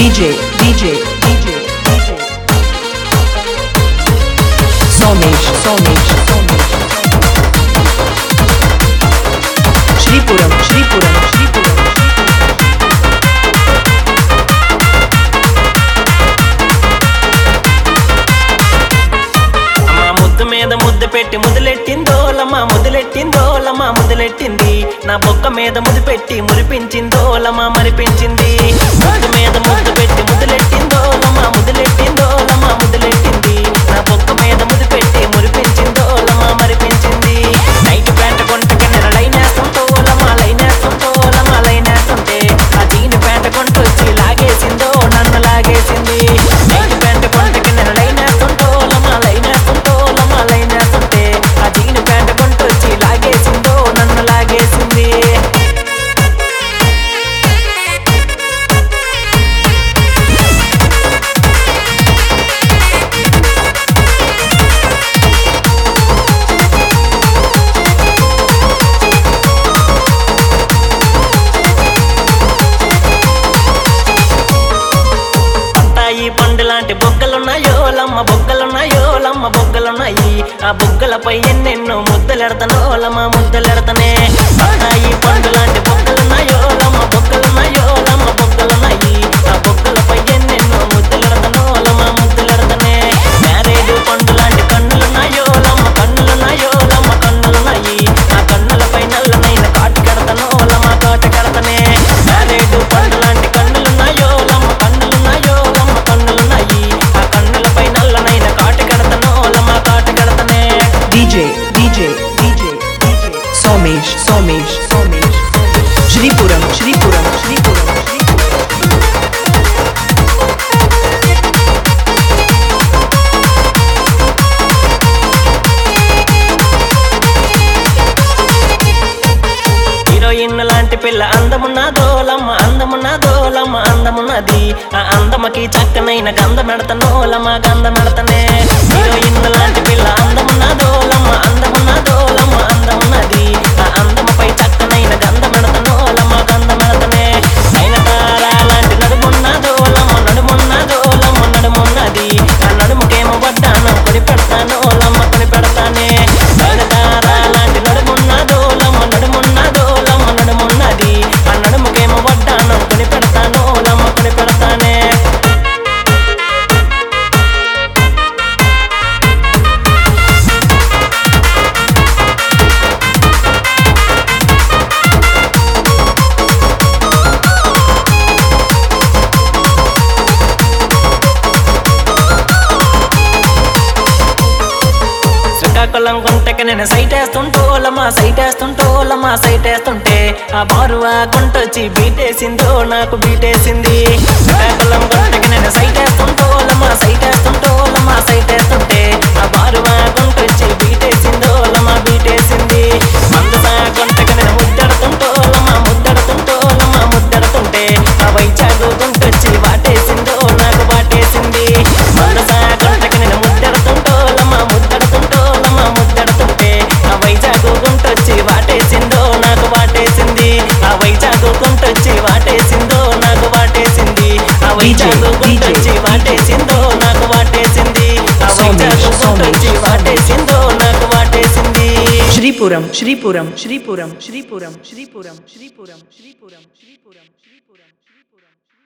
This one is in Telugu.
DJ, DJ, DJ, DJ. Somesh, Somesh, Somesh. Shripuram, Shripuram, Shripuram, Shripuram. అమ్మా ముద్దు మీద ముద్దు పెట్టి ముదులెట్టిందోలమ్మా ముదులెట్టిందోలమ్మా ముదులెట్టింది నా బొక్క మీద ముద్దు పెట్టి మురిపించిందోలమ్మా మరిపించింది ముద్దు మీద ముద్దు పెట్టి ముదులెట్టిందోలమ్మా ముదులెట్టిందోలమ్మా ముదులెట్టింది నా బొక్క మీద ముద్దు పెట్టి మురిపించిందోలమ్మా మరిపించింది నైట్ ప్యాంట్ కొంటకి నెల లైనేస్తుంటోలమ్మా లైనేస్తుంటోలమ్మా లైనేస్తుంటే ఆ దీని ప్యాంట్ కొంటొచ్చి లాగేసిందో నన్ను లాగేసింది నైట్ ప్యాంట్ కొంటకి నెల లైనేస్తుంటోలమ్మా లైనేస్తుంటోలమ్మా లైనేస్తుంటే ఆ దీని ప్యాంట్ కొంటొచ్చి లాగేసిందో నన్ను లాగేసింది బత్తాయి పండు లాంటి బొగ్గలున్నాయో లమ్మ బొగ్గలున్నాయో లమ్మ బొగ్గలున్నాయి ఆ బొగ్గలపై ఎన్నెన్నో ముద్దలెడతనో లమ్మ ముద్దలెడతనే బత్తాయి పండు లాంటి బొగ్గలున్నాయో లమ్మ బొగ్గలున్నాయో లమ్మ బొగ్గలున్నాయి ఆ బొగ్గలపై ఎన్నెన్నో ముద్దలెడతనో లమ్మ ముద్దలెడతనే మ్యారేడు పండు లాంటి కన్నులున్నాయో లమ్మ కన్నులున్నాయో లమ్మ కన్నులున్నాయి ఆ కన్నులపై నల్లనైన కాటు కడతనో లమ్మ కాటు కడతనే మ్యారేడు పండు లాంటి కన్నులున్నాయో లమ్మ కన్నులున్నాయో లమ్మ కన్నులున్నాయి ఆ కన్నులపై నల్లనైన కాటు కడతనో లమ్మ కాటు కడతనే DJ, DJ, DJ, DJ. Somesh, Somesh, Somesh. Shripuram, Shripuram, Shripuram, Shripuram. Heroine లాంటి పిల్ల అందమున్నదోలమ్మ అందమున్నదోలమ్మ అందమున్నది ఆ అందమకి చక్కనైన గంధమెడతనోలమ్మ గంధమెడతనే హీరోయిన్ లాంటి పిల్ల అందమున్నదోలమ్మ అందమున్నదోలమ్మ అందమున్నది ఆ అందముపై చక్కనైన గంధమెడతనోలమ్మ గంధమెడతనే నయనతార లాంటి నడుమున్నదోలమ్మ నడుమున్నదోలమ్మ నడుమున్నది ఆ నడుముకేమో వడ్డానం కొని పెడతానోలమ్మ కొని పెడతానే నయనతార లాంటి నడుమున్నదోలమ్మ నడుమున్నదోలమ్మ నడుమున్నది ఆ నడుముకేమో వడ్డానం కొని పెడతానోలమ్మ కొని పెడతానే శ్రీకాకుళం గుంటకి నేను సైట్ వేస్తుంటోలమ్మా సైట్ వేస్తుంటోలమ్మా సైట్ వేస్తుంటే ఆ బారువా గుంటొచ్చి బీటేసిందో నాకు బీటేసింది శ్రీకాకుళం గుంటకి నేను సైట్ వేస్తుంటోలమ్మా సైట్ వేస్తుంటోలమ్మా సైట్ వేస్తుంటే ఆ బారువా గుంటొచ్చి బీటేసిందోలమ్మా బీటేసింది మందసా గుంటకి నేను ముద్దడుతుంటోలమ్మా ముద్దడుతుంటోలమ్మా ముద్దడుతుంటే ఆ వైజాగు గుంటొచ్చి వాటేసిందో నాకు వాటేసింది మందసా గుంటకి నేను ముద్దడుతుంటోలమ్మా ముద్దడుతుంటోలమ్మా ముద్దడుతుంటే ఆ వైజాగు గుంటొచ్చి వాటేసిందో నాకు వాటేసింది ఆ వైజాగు గుంటొచ్చి వాటేసిందో నాకు వాటేసింది ఆ వైజాగు గుంటొచ్చి వాటేసిందో నాకు వాటేసింది ఆ వైజాగు గుంటొచ్చి వాటేసిందో నాకు వాటేసింది Shripuram, Shripuram, Shripuram, Shripuram, Shripuram, Shripuram, Shripuram, Shripuram, Shripuram, Shripuram.